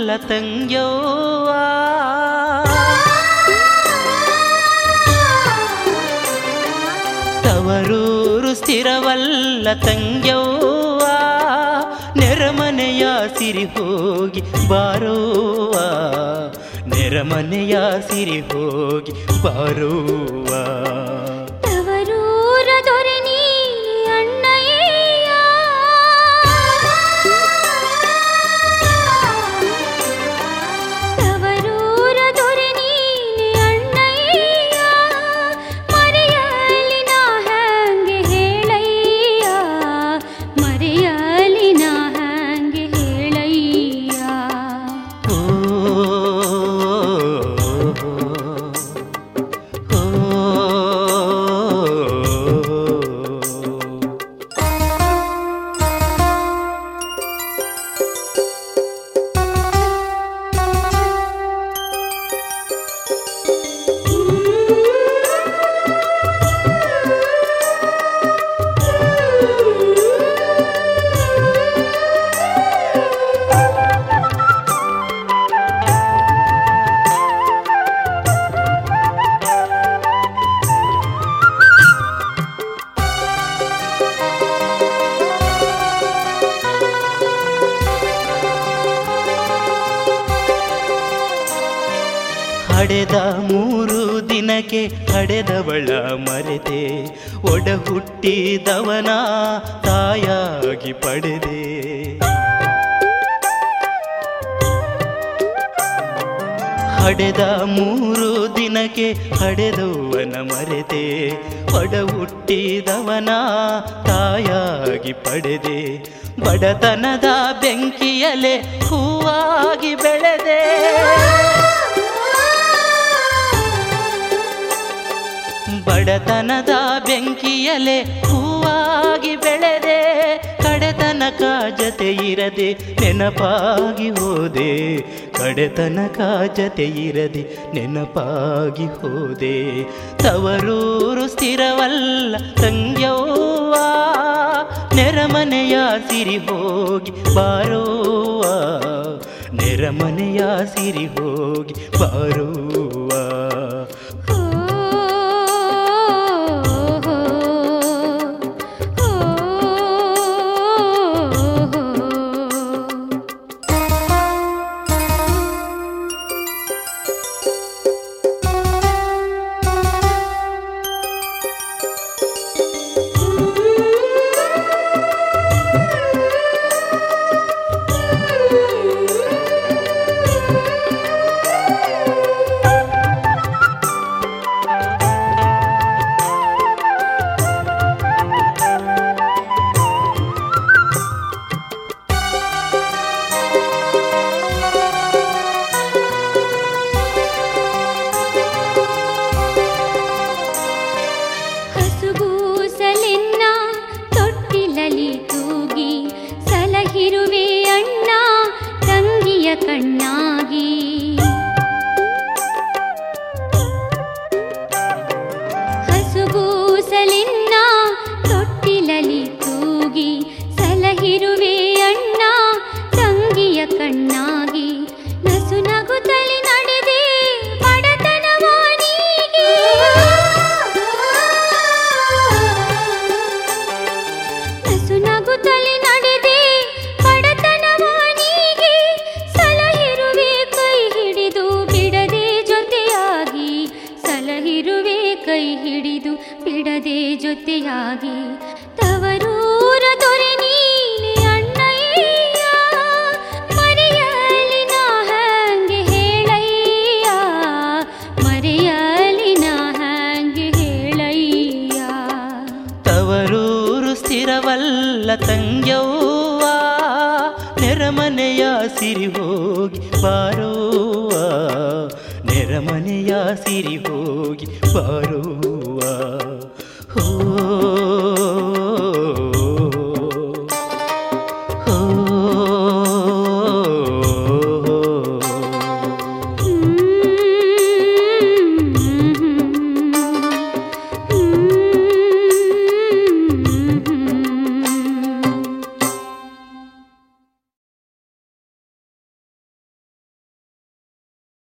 ತಂಗ್ಯವ್ವ ತವರೂರು ಸ್ಥಿರವಲ್ಲ ತಂಗ್ಯವ್ವ ನೆರಮನೆಯ ಸಿರಿ ಹೋಗಿ ಬಾರುವ ನೆರಮನೆಯ ಸಿರಿ ಹೋಗಿ ಬಾರುವ ತವರೂರ ದೊರೆ ನೀನೆ ಅಣ್ಣಯ್ಯ ತವರೂರ ದೊರೆ ನೀನೆ ಅಣ್ಣಯ್ಯ ಮರೆಯಲಿ ನಾ ಹ್ಯಾಂಗೆ ಹೇಳಯ್ಯ ಮರೆಯಲಿ ನಾ ಹ್ಯಾಂಗೆ ಹೇಳಯ್ಯ ಓ ಓ ಹಡೆದ ಮೂರು ದಿನಕ್ಕೆ ಹಡೆದವಳ ಮರೆತೆ ಒಡ ಹುಟ್ಟಿದವನ ತಾಯಾಗಿ ಪಡೆದೆ ಹಡೆದ ಮೂರು ದಿನಕ್ಕೆ ಹಡೆದವನ ಮರೆತೆ ಒಡ ಹುಟ್ಟಿದವನ ತಾಯಾಗಿ ಪಡೆದೆ ಬಡತನದ ಬೆಂಕಿಯಲೆ ಹೂವಾಗಿ ಬೆಳೆದೆ ಬಡತನದ ಬೆಂಕಿಯಲೆ ಹೂವಾಗಿ ಬೆಳೆದೆ ಕಡೆತನಕ ಜತೆ ಇರದೆ ನೆನಪಾಗಿ ಹೋದೆ ಕಡೆತನಕ ಜತೆ ಇರದೆ ನೆನಪಾಗಿ ಹೋದೆ ತವರೂರು ಸ್ಥಿರವಲ್ಲ ತಂಗ್ಯವ್ವ ನೆರಮನೆಯ ಸಿರಿ ಹೋಗಿ ಬಾರೋವ ನೆರಮನೆಯ ಸಿರಿ ಹೋಗಿ ಬಾರೋವ ಹಸುಗೂಸಲೆನ್ನ ತೊಟ್ಟಿಲಲಿ ತೂಗಿ ಸಲಹಿರುವೆ ಅಣ್ಣ ತಂಗಿಯ ಕಣ್ಣಾಗಿ ಹಸುಗೂಸಲೆನ್ನ ತೊಟ್ಟಿಲಲಿ ತೂಗಿ ಸಲಹಿರುವೆ ಅಣ್ಣ ತಂಗಿಯ ಕಣ್ಣಾಗಿ ನಸು ನಗುತ್ತಲಿ ನಡೆದೆ ಬಡತನವಾನಿಗೆ ನಸು ನಗುತ್ತಲಿ ನಡೆದೆ ಬಡತನವಾನಿಗೆ ಸಲಹಿರುವೆ ಕೈ ಹಿಡಿದು ಬಿಡದೆ ಜೊತೆಯಾಗಿ ಸಲಹಿರುವೆ ಕೈ ಹಿಡಿದು ಬಿಡದೆ ಜೊತೆಯಾಗಿ ತವರೂರ ದೊರೆ ನೀನೆ ಅಣ್ಣಯ್ಯ ಮರೆಯಲಿ ನಾ ಹ್ಯಾಂಗೆ ಹೇಳಯ್ಯ ಮರೆಯಲಿ ನಾ ಹ್ಯಾಂಗೆ ಹೇಳಯ್ಯ ತವರೂರು ಸ್ಥಿರವಲ್ಲ ತಂಗ್ಯವ್ವ ನೆರಮನೆಯ ಸಿರಿ ಹೋಗಿ ಬಾರುವ ನೆರಮನೆಯ ಸಿರಿ ಹೋಗಿ ಬಾರುವ